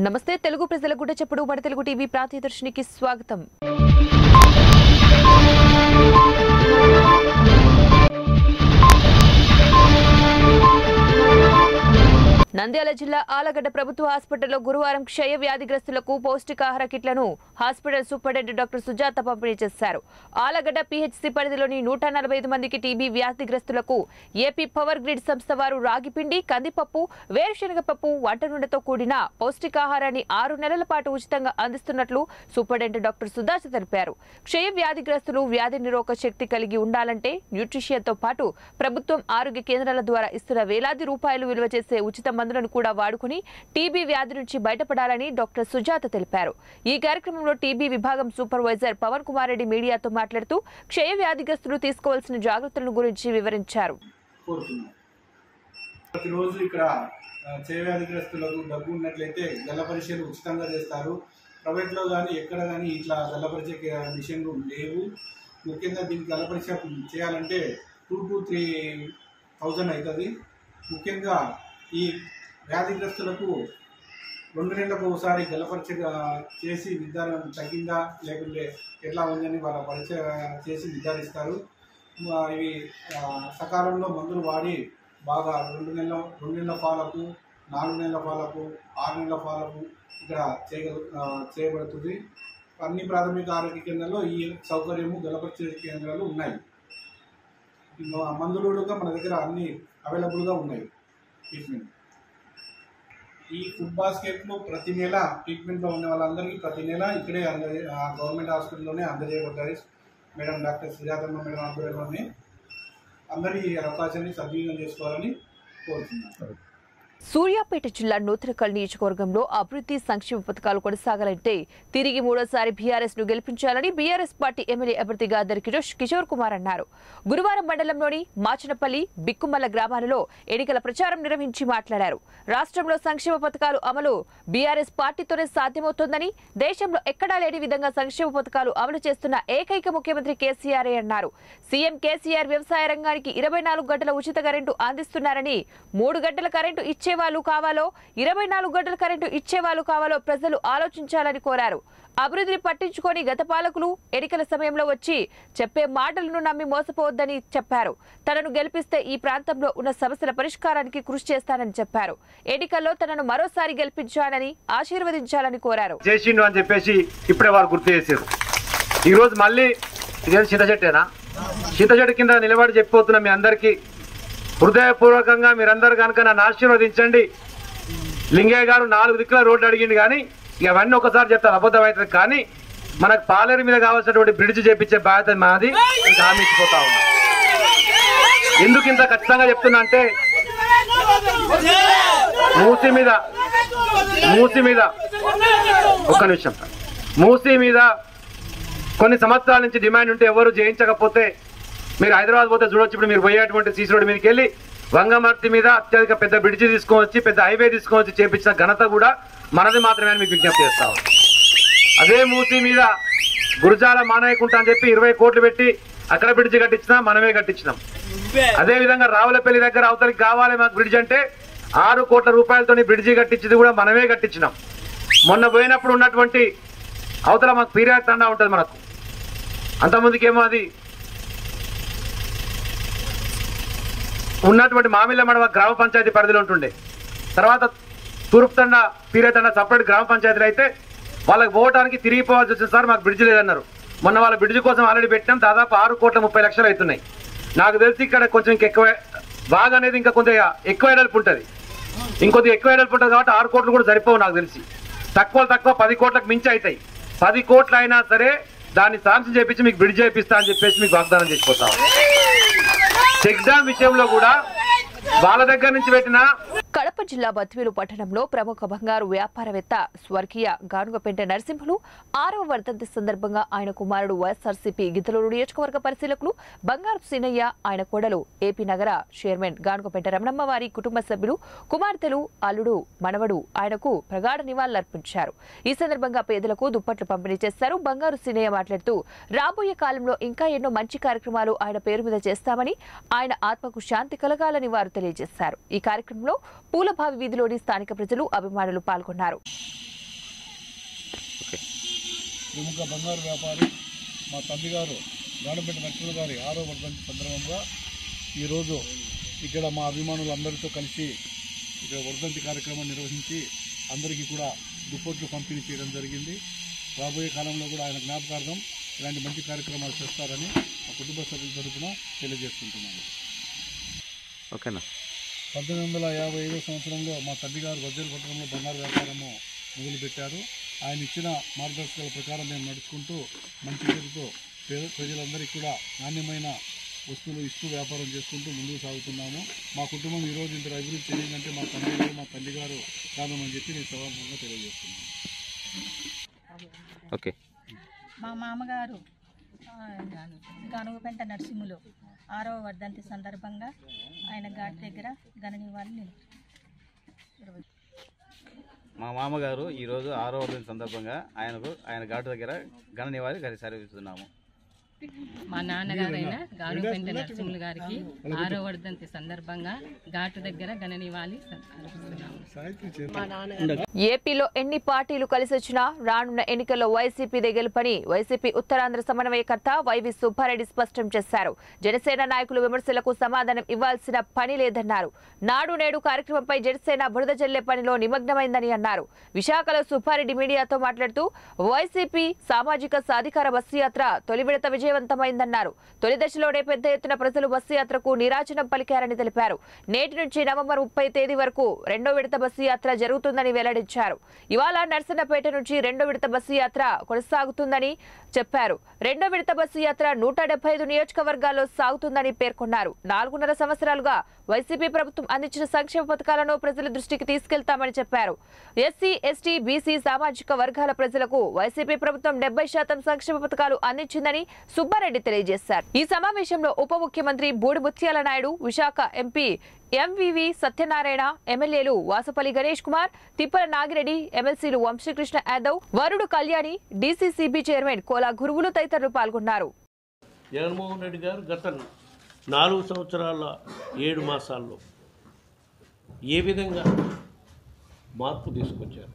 నమస్తే తెలుగు ప్రజల గుడ్డ చెప్పుడు మన తెలుగు టీవీ ప్రాతిదర్శినికి స్వాగతం నంద్యాల జిల్లా ఆలగడ్డ ప్రభుత్వ హాస్పిటల్లో గురువారం క్షయ వ్యాధిగ్రస్తులకు పౌష్టికాహార కిట్లను హాస్పిటల్ సూపరింటెండెంట్ డాక్టర్ సుజాత పంపిణీ చేశారు ఆలగడ్డ పీహెచ్సీ పరిధిలోని నూట నలభై ఐదు మందికి టీబీ వ్యాధిగ్రస్తులకు ఏపీ పవర్ గ్రిడ్ సంస్థ వారు రాగిపిండి కందిపప్పు వేరుశనగ పప్పు వంట నూనెతో కూడిన పౌష్టికాహారాన్ని ఆరు నెలల పాటు ఉచితంగా అందిస్తున్నట్లు సూపరింటెండెంట్ డాక్టర్ సుధాచ తెలిపారు క్షయ వ్యాధిగ్రస్తులు వ్యాధి నిరోధక శక్తి కలిగి ఉండాలంటే న్యూట్రిషియన్తో పాటు ప్రభుత్వం ఆరోగ్య కేంద్రాల ద్వారా ఇస్తున్న వేలాది రూపాయలు విలువ చేసే ఉచిత మందులను కూడా వాడుకుని టీబీ వ్యాధి నుంచి బయటపడాలని డాక్టర్ సుజాత తెలిపారు ఈ కార్యక్రమంలో టీబీ విభాగం సూపర్వైజర్ పవన్ కుమార్ రెడ్డి మీడియాతో మాట్లాడుతూ క్షయ వ్యాధిగ్రస్తులు తీసుకోవాల్సిన జాగ్రత్తల గురించి వివరించారు కోరుతున్నాం ప్రతిరోజు ఇక్కడ ఆ, క్షయ వ్యాధిగ్రస్తులకు డబ్బు ఉన్నట్లయితే గల్ల పరీక్షలు ఉచితంగా చేస్తారు ప్రైవేట్లో కానీ ఎక్కడ కానీ ఇట్లా గల్ల పరీక్ష కే- మిషన్లు లేవు ముఖ్యంగా దీనికి గల్ల పరీక్ష చేయాలంటే టూ టు త్రీ థౌజండ్ అవుతుంది ముఖ్యంగా ఈ వ్యాధిగ్రస్తులకు రెండు నెలలకు ఒకసారి గల్ల పరీక్ష చేసి నిర్ధారణ తగ్గిందా లేకుంటే ఎట్లా ఉందని వాళ్ళ పరీక్ష చేసి నిర్ధారిస్తారు ఆ, ఇవి ఆ, సకాలంలో మందులు వాడి బాగా రెండు నెలల రెండు నెలల పాలకు నాలుగు నెలల పాలకు ఆరు నెలల పాలకు ఇక్కడ చేయగల ఆ, చేయబడుతుంది అన్ని ప్రాథమిక ఆరోగ్య కేంద్రాల్లో ఈ సౌకర్యము గలపరిచే కేంద్రాలు ఉన్నాయి ఈ మ- మందులు కూడా మన దగ్గర అన్ని అవైలబుల్గా ఉన్నాయి ట్రీట్మెంట్ ఈ ఫుడ్ బాస్కెట్లో ప్రతి నెల ట్రీట్మెంట్లో ఉన్న వాళ్ళందరికీ ప్రతి నెల ఇక్కడే అందజే ఆ గవర్నమెంట్ హాస్పిటల్లోనే అందజేయబడతాయి మేడం డాక్టర్ సుజాతమ్మ మేడం ఆధ్వర్యంలోనే అందరి ఈ అవకాశాన్ని సద్వినియోగం చేసుకోవాలని కోరుతున్నాను సూర్యాపేట జిల్లా నూతనకల్ నియోజకవర్గంలో అభివృద్ధి సంక్షేమ పథకాలు కొనసాగాలంటే తిరిగి మూడోసారి బీఆర్ఎస్ ను గెలిపించాలని బీఆర్ఎస్ పార్టీ ఎమ్మెల్యే అభ్యర్థిగా దరి కిషోర్ కిషోర్ కుమార్ అన్నారు గురువారం మండలంలోని మాచనపల్లి బిక్కుమల్ల గ్రామాలలో ఎన్నికల ప్రచారం నిర్వహించి మాట్లాడారు రాష్ట్రంలో సంక్షేమ పథకాలు అమలు బీఆర్ఎస్ పార్టీతోనే సాధ్యమవుతోందని దేశంలో ఎక్కడా లేని విధంగా సంక్షేమ పథకాలు అమలు చేస్తున్న ఏకైక ముఖ్యమంత్రి కేసీఆర్ అన్నారు సీఎం కేసీఆర్ వ్యవసాయ రంగానికి ఇరవై నాలుగు గంటల ఉచిత కరెంటు అందిస్తున్నారని మూడు గంటల కరెంటు ఇచ్చేవాళ్ళు కావాలో ఇరవై నాలుగు గంటల కరెంటు ఇచ్చేవాళ్ళు కావాలో ప్రజలు ఆలోచించాలని కోరారు అభివృద్ధిని పట్టించుకొని గత పాలకులు ఎన్నికల సమయంలో వచ్చి చెప్పే మాటలను నమ్మి మోసపోవద్దని చెప్పారు తనను గెలిపిస్తే ఈ ప్రాంతంలో ఉన్న సమస్యల పరిష్కారానికి కృషి చేస్తానని చెప్పారు ఎన్నికల్లో తనను మరోసారి గెలిపించాలని ఆశీర్వదించాలని కోరారు చేసిండు అని చెప్పేసి ఇప్పుడే వారు గుర్తు చేశారు ఈరోజు మళ్ళీ ఇదేం చింత చెట్టేనా చింత చెట్టు కింద నిలబడి చెప్పిపోతున్నా మీ అందరికీ హృదయపూర్వకంగా మీరందరూ కనుక నన్ను ఆశీర్వదించండి లింగయ్య గారు నాలుగు దిక్కుల రోడ్డు అడిగిండు కానీ ఇక అవన్నీ ఒకసారి చెప్తారు అబద్ధం అవుతుంది కానీ మనకు పాలేరు మీద కావాల్సినటువంటి బ్రిడ్జ్ చేపించే బాధ్యత మాది మీకు హామీ ఇచ్చిపోతా ఉన్నా ఎందుకు ఇంత ఖచ్చితంగా చెప్తున్నా అంటే మూసి మీద మూసి మీద ఒక్క నిమిషం మూసీ మీద కొన్ని సంవత్సరాల నుంచి డిమాండ్ ఉంటే ఎవరు చేయించకపోతే మీరు హైదరాబాద్ పోతే చూడొచ్చు ఇప్పుడు మీరు పోయేటువంటి సీసీ రోడ్ మీదకి వెళ్ళి వంగమర్తి మీద అత్యధిక పెద్ద బ్రిడ్జ్ తీసుకొని వచ్చి పెద్ద హైవే తీసుకొని వచ్చి చేపించిన ఘనత కూడా మనది మాత్రమే అని మీకు విజ్ఞప్తి చేస్తాం అదే మూసీ మీద గురుజాల మానయకుంట అని చెప్పి ఇరవై కోట్లు పెట్టి అక్కడ బ్రిడ్జ్ కట్టించినా మనమే కట్టించినాం అదే విధంగా రావులపల్లి దగ్గర అవతలికి కావాలి మాకు బ్రిడ్జ్ అంటే ఆరు కోట్ల రూపాయలతో బ్రిడ్జి కట్టించింది కూడా మనమే కట్టించినాం మొన్న పోయినప్పుడు ఉన్నటువంటి అవతల మాకు పీరియడ్ తండా ఉంటుంది మనకు అంతకుముందుకేమో అది ఉన్నటువంటి మామిళ్ళ మడవ గ్రామ పంచాయతీ పరిధిలో ఉంటుండే తర్వాత తూర్పు తండ పీరే తండ సపరేట్ గ్రామ పంచాయతీలు అయితే వాళ్ళకి పోవడానికి తిరిగిపోవాల్సి వచ్చింది సార్ మాకు బ్రిడ్జ్ లేదన్నారు మొన్న వాళ్ళ బ్రిడ్జ్ కోసం ఆల్రెడీ పెట్టినాం దాదాపు ఆరు కోట్ల ముప్పై లక్షలు అవుతున్నాయి నాకు తెలిసి ఇక్కడ కొంచెం ఇంకెక్కువ బాగా అనేది ఇంకా కొంచెం ఎక్కువ ఎడల్పు ఉంటుంది ఇంకొద్ది ఎక్కువ ఎడల్పు ఉంటుంది కాబట్టి ఆరు కోట్లు కూడా సరిపోవు నాకు తెలిసి తక్కువ తక్కువ పది కోట్లకు మించి అవుతాయి పది కోట్లు అయినా సరే దాన్ని శాంక్షన్ చేపించి మీకు బ్రిడ్జ్ చేపిస్తా అని చెప్పేసి మీకు వాగ్దానం చేసిపోతాం చెక్ డ్యామ్ విషయంలో కూడా వాళ్ళ దగ్గర నుంచి పెట్టిన కడప జిల్లా బత్వేలు పట్టణంలో ప్రముఖ బంగారు వ్యాపారవేత్త స్వర్గీయ గానుగపెంట నరసింహులు ఆరవ వర్ధంతి సందర్భంగా ఆయన కుమారుడు వైఎస్ఆర్సీపీ గిద్దలూరు నియోజకవర్గ పరిశీలకులు బంగారు సీనయ్య ఆయన కోడలు ఏపీ నగర చైర్మన్ గానుగపెంట రమణమ్మ వారి కుటుంబ సభ్యులు కుమార్తెలు అల్లుడు మనవడు ఆయనకు ప్రగాఢ నివాళులర్పించారు ఈ సందర్భంగా పేదలకు దుప్పట్లు పంపిణీ చేశారు బంగారు సీనయ్య మాట్లాడుతూ రాబోయే కాలంలో ఇంకా ఎన్నో మంచి కార్యక్రమాలు ఆయన పేరు మీద చేస్తామని ఆయన ఆత్మకు శాంతి కలగాలని వారు తెలియజేశారు ఈ కార్యక్రమంలో పూలభావి వీధిలోని స్థానిక ప్రజలు అభిమానులు పాల్గొన్నారు ప్రముఖ బంగారు వ్యాపారి మా తండ్రి గారు గానపేట నరసింహ గారి ఆరో వర్ధంతి సందర్భంగా ఈరోజు ఇక్కడ మా అభిమానులందరితో కలిసి ఇక్కడ వర్ధంతి కార్యక్రమం నిర్వహించి అందరికీ కూడా దుప్పట్లు పంపిణీ చేయడం జరిగింది రాబోయే కాలంలో కూడా ఆయన జ్ఞాపకార్థం ఇలాంటి మంచి కార్యక్రమాలు చేస్తారని మా కుటుంబ సభ్యుల తరఫున తెలియజేసుకుంటున్నాను ఓకేనా పద్దెనిమిది వందల యాభై ఐదో సంవత్సరంలో మా తండ్రి గారు గజ్జల పట్టణంలో బంగారు వ్యాపారము మొదలుపెట్టారు ఆయన ఇచ్చిన మార్గదర్శకాల ప్రకారం మేము నడుచుకుంటూ మంచి పేరుతో పేద ప్రజలందరికీ కూడా నాణ్యమైన వస్తువులు ఇస్తూ వ్యాపారం చేసుకుంటూ ముందుకు సాగుతున్నాము మా కుటుంబం ఈరోజు ఇంత అభివృద్ధి చెందిందంటే మా తండ్రి గారు మా తల్లి గారు కారణమని చెప్పి నేను సభాముఖంగా తెలియజేస్తున్నాను ఓకే మా మామగారు ఆ, గనుగుపెంట నరసింహులు ఆరవ వర్ధంతి సందర్భంగా ఆయన ఘాట్ దగ్గర ఘన నివాళులు నిర్వహించారు మా మామగారు ఈరోజు ఆరో వర్ధంతి సందర్భంగా ఆయనకు ఆయన ఘాటు దగ్గర ఘన నివాళి గారి సరిస్తున్నాము మా నాన్నగారైన గానుపెంట నరసింహులు గారికి ఆరో వర్ధంతి సందర్భంగా ఘాటు దగ్గర ఘన నివాళి అర్పిస్తున్నాము ఏపీలో ఎన్ని పార్టీలు కలిసి వచ్చినా రానున్న ఎన్నికల్లో వైసీపీదే గెలుపని వైసీపీ ఉత్తరాంధ్ర సమన్వయకర్త వైవి సుబ్బారెడ్డి స్పష్టం చేశారు జనసేన నాయకులు విమర్శలకు సమాధానం ఇవ్వాల్సిన పని లేదన్నారు నాడు నేడు కార్యక్రమంపై జనసేన బురద జల్లే పనిలో నిమగ్నమైందని అన్నారు విశాఖలో సుబ్బారెడ్డి మీడియాతో మాట్లాడుతూ వైసీపీ సామాజిక సాధికార బస్సు యాత్ర తొలి విడత విజయవంతమైందన్నారు తొలి దశలోనే పెద్ద ఎత్తున ప్రజలు బస్సు యాత్రకు నీరాజనం పలికారని తెలిపారు నేటి నుంచి నవంబర్ ముప్పై తేదీ వరకు రెండో విడత బస్సు యాత్ర జరుగుతుందని వెల్లడించారు ఇవాళ నర్సన్నపేట నుంచి రెండో విడత బస్సు యాత్ర కొనసాగుతుందని చెప్పారు రెండో విడత బస్సు యాత్ర నూట డెబ్బై ఐదు నియోజకవర్గాల్లో సాగుతుందని పేర్కొన్నారు నాలుగున్నర సంవత్సరాలుగా వైసీపీ ప్రభుత్వం అందించిన సంక్షేమ పథకాలను ప్రజల దృష్టికి తీసుకెళ్తామని చెప్పారు ఎస్సీ ఎస్టీ బీసీ సామాజిక వర్గాల ప్రజలకు వైసీపీ ప్రభుత్వం డెబ్బై శాతం సంక్షేమ పథకాలు అందించిందని సుబ్బారెడ్డి తెలియజేశారు ఈ సమావేశంలో ఉప ముఖ్యమంత్రి బూడి ముత్యాల నాయుడు విశాఖ ఎంపీ ఎంవివి సత్యనారాయణ ఎమ్మెల్యేలు వాసపల్లి గణేష్ కుమార్ తిప్పల నాగిరెడ్డి ఎమ్మెల్సీలు వంశీకృష్ణ యాదవ్ వరుడు కళ్యాణి డీసీసీబీ చైర్మన్ కోలా గురువులు తదితరులు పాల్గొన్నారు జగన్మోహన్ రెడ్డి గారు గత నాలుగు సంవత్సరాల ఏడు మాసాల్లో ఏ విధంగా మార్పు తీసుకొచ్చారు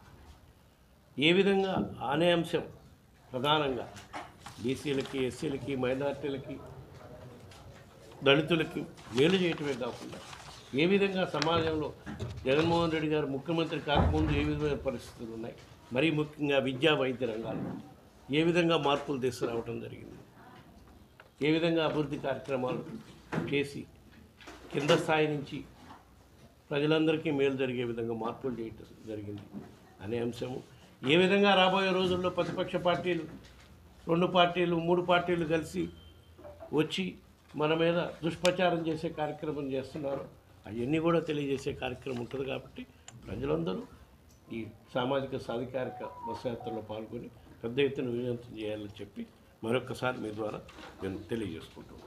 ఏ విధంగా అనే అంశం ప్రధానంగా బీసీలకి ఎస్సీలకి మైనార్టీలకి దళితులకి మేలు చేయటమే కాకుండా ఏ విధంగా సమాజంలో జగన్మోహన్ రెడ్డి గారు ముఖ్యమంత్రి కాకముందు ఏ విధమైన పరిస్థితులు ఉన్నాయి మరీ ముఖ్యంగా విద్యా వైద్య రంగాల్లో ఏ విధంగా మార్పులు తీసుకురావడం జరిగింది ఏ విధంగా అభివృద్ధి కార్యక్రమాలు చేసి కింద స్థాయి నుంచి ప్రజలందరికీ మేలు జరిగే విధంగా మార్పులు చేయటం జరిగింది అనే అంశము ఏ విధంగా రాబోయే రోజుల్లో ప్రతిపక్ష పార్టీలు రెండు పార్టీలు మూడు పార్టీలు కలిసి వచ్చి మన మీద దుష్ప్రచారం చేసే కార్యక్రమం చేస్తున్నారు అవన్నీ కూడా తెలియజేసే కార్యక్రమం ఉంటుంది కాబట్టి ప్రజలందరూ ఈ సామాజిక సాధికారిక బస్సు యాత్రలో పాల్గొని పెద్ద ఎత్తున విజయవంతం చేయాలని చెప్పి మరొకసారి మీ ద్వారా నేను తెలియజేసుకుంటున్నాను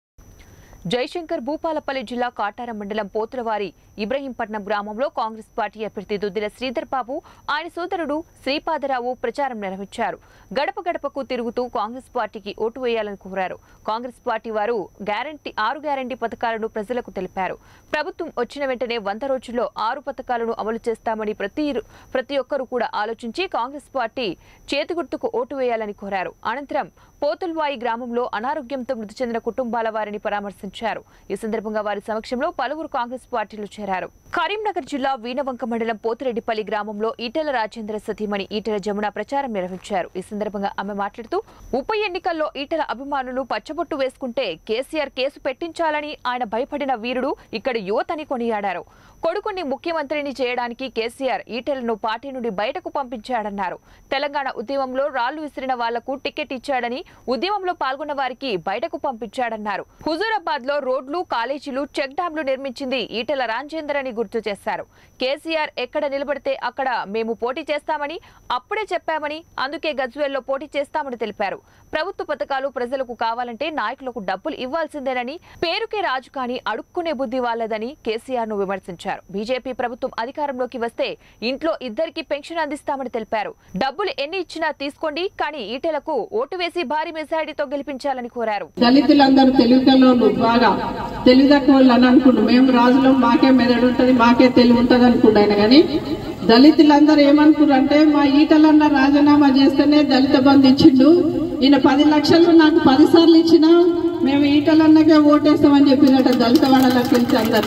జయశంకర్ భూపాలపల్లి జిల్లా కాటారం మండలం పోతులవారి ఇబ్రహీంపట్నం గ్రామంలో కాంగ్రెస్ పార్టీ అభ్యర్థి దుద్దిల శ్రీధర్ బాబు ఆయన సోదరుడు శ్రీపాదరావు ప్రచారం నిర్వహించారు గడప గడపకు తిరుగుతూ కాంగ్రెస్ పార్టీకి ఓటు వేయాలని కోరారు కాంగ్రెస్ పార్టీ వారు గ్యారంటీ ఆరు గ్యారంటీ పథకాలను ప్రజలకు తెలిపారు ప్రభుత్వం వచ్చిన వెంటనే వంద రోజుల్లో ఆరు పథకాలను అమలు చేస్తామని ప్రతి ప్రతి ఒక్కరూ కూడా ఆలోచించి కాంగ్రెస్ పార్టీ చేతిగుర్తుకు ఓటు వేయాలని కోరారు అనంతరం పోతుల్వాయి గ్రామంలో అనారోగ్యంతో మృతి చెందిన కుటుంబాల వారిని పరామర్శించారు ఈ సందర్భంగా వారి సమక్షంలో పలువురు కాంగ్రెస్ పార్టీలు చేరారు కరీంనగర్ జిల్లా వీణవంక మండలం పోతిరెడ్డిపల్లి గ్రామంలో ఈటెల రాజేంద్ర సతీమణి ఈటెల జమున ప్రచారం నిర్వహించారు ఈ సందర్భంగా ఆమె మాట్లాడుతూ ఉప ఎన్నికల్లో ఈటెల అభిమానులు పచ్చబొట్టు వేసుకుంటే కేసీఆర్ కేసు పెట్టించాలని ఆయన భయపడిన వీరుడు ఇక్కడ యువతని కొనియాడారు కొడుకుని ముఖ్యమంత్రిని చేయడానికి కేసీఆర్ ఈటెలను పార్టీ నుండి బయటకు పంపించాడన్నారు తెలంగాణ ఉద్యమంలో రాళ్లు విసిరిన వాళ్లకు టికెట్ ఇచ్చాడని ఉద్యమంలో పాల్గొన్న వారికి బయటకు పంపించాడన్నారు హుజూరాబాద్ లో రోడ్లు కాలేజీలు చెక్ డ్యాంలు నిర్మించింది ఈటెల రాజేందర్ అని గుర్తు చేశారు కేసీఆర్ ఎక్కడ నిలబడితే అక్కడ మేము పోటీ చేస్తామని అప్పుడే చెప్పామని అందుకే గజ్వేల్లో పోటీ చేస్తామని తెలిపారు ప్రభుత్వ పథకాలు ప్రజలకు కావాలంటే నాయకులకు డబ్బులు ఇవ్వాల్సిందేనని పేరుకే రాజు కానీ అడుక్కునే బుద్ధి వాళ్ళదని కేసీఆర్ ను విమర్శించారు బీజేపీ ప్రభుత్వం అధికారంలోకి వస్తే ఇంట్లో ఇద్దరికి పెన్షన్ అందిస్తామని తెలిపారు డబ్బులు ఎన్ని ఇచ్చినా తీసుకోండి కానీ ఈటెలకు ఓటు వేసి భారీ మెజారిటీతో గెలిపించాలని కోరారు దళితులందరూ తెలివితలోళ్ళు బాగా తెలివి తక్కువ వాళ్ళు అని అనుకుంటు మేము రాజులం మాకే మెదడు ఉంటది మాకే తెలివి ఉంటది అనుకుంటు ఆయన కానీ దళితులందరూ ఏమనుకున్నారు అంటే మా ఈటలన్న రాజీనామా చేస్తేనే దళిత బంధు ఇచ్చిండు ఈయన పది లక్షలు నాకు పది సార్లు ఇచ్చినా మేము ఈటలన్నకే ఓటేస్తామని చెప్పినట్ట దళిత వాళ్ళకి తెలిసి అందరు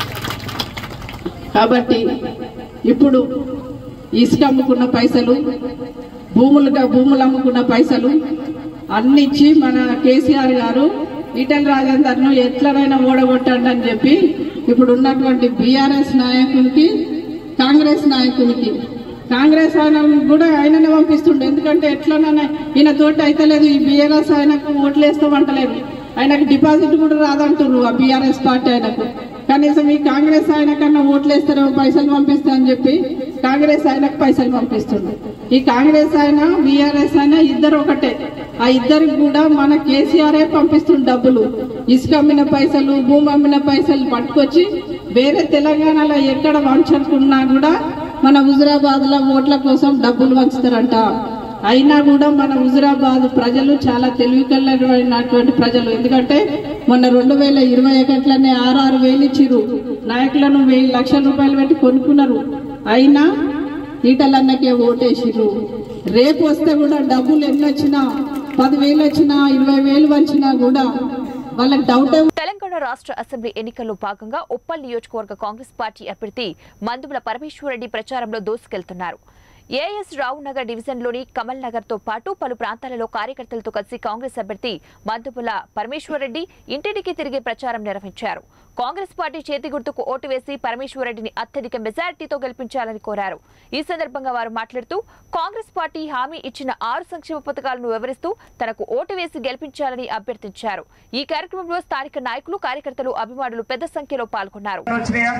కాబట్టి ఇప్పుడు ఇసుక అమ్ముకున్న పైసలు భూములుగా భూములు అమ్ముకున్న పైసలు అన్ని ఇచ్చి మన కేసీఆర్ గారు ఈటల రాజేందర్ను ఎట్లనైనా ఓడగొట్టండి అని చెప్పి ఇప్పుడు ఉన్నటువంటి బీఆర్ఎస్ నాయకునికి కాంగ్రెస్ నాయకునికి కాంగ్రెస్ ఆయన కూడా ఆయననే పంపిస్తుండే ఎందుకంటే ఎట్లనైనా ఈయన తోటి అయితే లేదు ఈ బీఆర్ఎస్ ఆయనకు ఓట్లేస్తామంటలేదు ఆయనకు డిపాజిట్ కూడా రాదంటున్నారు ఆ బీఆర్ఎస్ పార్టీ ఆయనకు కనీసం ఈ కాంగ్రెస్ ఆయన కన్నా ఓట్లేస్తారేమో పైసలు పంపిస్తా అని చెప్పి కాంగ్రెస్ ఆయనకు పైసలు పంపిస్తుంది ఈ కాంగ్రెస్ ఆయన బీఆర్ఎస్ ఆయన ఇద్దరు ఒకటే ఆ ఇద్దరికి కూడా మన కేసీఆరే పంపిస్తుంది డబ్బులు ఇసుక అమ్మిన పైసలు భూమి అమ్మిన పైసలు పట్టుకొచ్చి వేరే తెలంగాణలో ఎక్కడ వంచనుకున్నా కూడా మన హుజురాబాద్ లో ఓట్ల కోసం డబ్బులు వంచుతారంట అయినా కూడా మన హుజురాబాద్ ప్రజలు చాలా తెలివికల్లైనటువంటి ప్రజలు ఎందుకంటే మొన్న రెండు వేల ఇరవై ఒకటిలోనే ఆరు ఆరు వేలు ఇచ్చిరు నాయకులను వెయ్యి లక్షల రూపాయలు పెట్టి కొనుక్కున్నారు అయినా ఈటలన్నకే ఓటేసిర్రు రేపు వస్తే కూడా డబ్బులు ఎన్ని వచ్చినా పదివేలు వచ్చినా ఇరవై వేలు వచ్చినా కూడా వాళ్ళకి డౌటే తెలంగాణ రాష్ట్ర అసెంబ్లీ ఎన్నికల్లో భాగంగా ఉప్పల్ నియోజకవర్గ కాంగ్రెస్ పార్టీ అభ్యర్థి మందుల పరమేశ్వరరెడ్డి ప్రచారంలో దూసుకెళ్తున్నారు ఏఎస్ రావు నగర్ డివిజన్లోని కమల్ నగర్ తో పాటు పలు ప్రాంతాలలో కార్యకర్తలతో కలిసి కాంగ్రెస్ అభ్యర్థి మందుపుల పరమేశ్వరరెడ్డి ఇంటింటికి తిరిగి ప్రచారం నిర్వహించారు కాంగ్రెస్ పార్టీ చేతి గుర్తుకు ఓటు వేసి పరమేశ్వరరెడ్డిని అత్యధిక మెజారిటీతో గెలిపించాలని కోరారు ఈ సందర్భంగా వారు మాట్లాడుతూ కాంగ్రెస్ పార్టీ హామీ ఇచ్చిన ఆరు సంక్షేమ పథకాలను వివరిస్తూ తనకు ఓటు వేసి గెలిపించాలని అభ్యర్థించారు ఈ కార్యక్రమంలో స్థానిక నాయకులు కార్యకర్తలు అభిమానులు పెద్ద సంఖ్యలో పాల్గొన్నారు వచ్చినాయా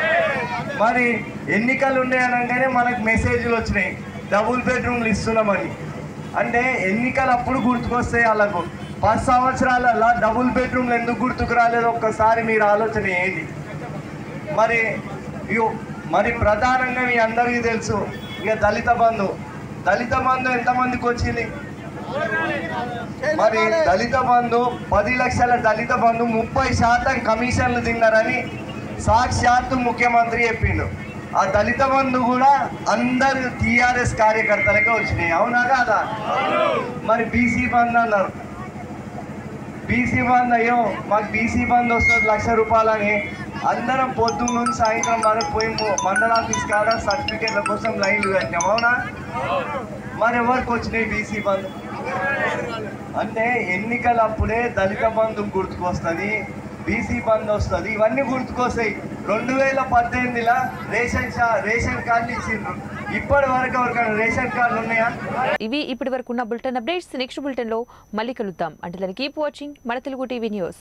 మరి ఎన్నికలు ఉన్నాయనగానే మనకు మెసేజ్లు వచ్చినాయి డబుల్ బెడ్రూమ్లు ఇస్తున్నామని అంటే ఎన్నికలు అప్పుడు గుర్తుకొస్తాయి వాళ్ళకు పది సంవత్సరాలలో డబుల్ బెడ్రూమ్లు ఎందుకు గుర్తుకు రాలేదు ఒక్కసారి మీరు ఆలోచన ఏంటి మరి ఇగో మరి ప్రధానంగా మీ అందరికీ తెలుసు ఇక దళిత బంధు దళిత బంధు ఎంతమందికి వచ్చింది మరి దళిత బంధు పది లక్షల దళిత బంధు ముప్పై శాతం కమిషన్లు తిన్నారని సాక్షాత్తు ముఖ్యమంత్రి చెప్పిండు ఆ దళిత బంధు కూడా అందరు టీఆర్ఎస్ కార్యకర్తలకే వచ్చినాయి అవునా కాదా మరి బీసీ బంద్ అన్నారు బీసీ బంద్ అయ్యో మాకు బీసీ బంద్ వస్తుంది లక్ష రూపాయలని అందరం పొద్దున్న నుంచి సాయంత్రం వరకు పోయి ము- మండల ఆఫీస్ కాడ సర్టిఫికేట్ల కోసం లైన్లు కట్టినాం అవునా మరి ఎవరికి వచ్చినాయి బీసీ బంద్ అంటే ఎన్నికలప్పుడే దళిత బంధు గుర్తుకొస్తుంది బీసీ బంద్ వస్తుంది ఇవన్నీ గుర్తుకొస్తాయి రెండు వేల పద్దెనిమిదిలో రేషన్ షా- రేషన్ కార్డులు ఇచ్చిండ్రు ఇప్పటి వరకు ఎవరికైనా రేషన్ కార్డులు ఉన్నాయా ఇవి ఇప్పటి వరకు ఉన్న బులెటిన్ అప్డేట్స్ నెక్స్ట్ బులెటిన్ లో మళ్ళీ కలుద్దాం అంటే కీప్ వాచింగ్ మన తెలుగు టీవీ న్యూస్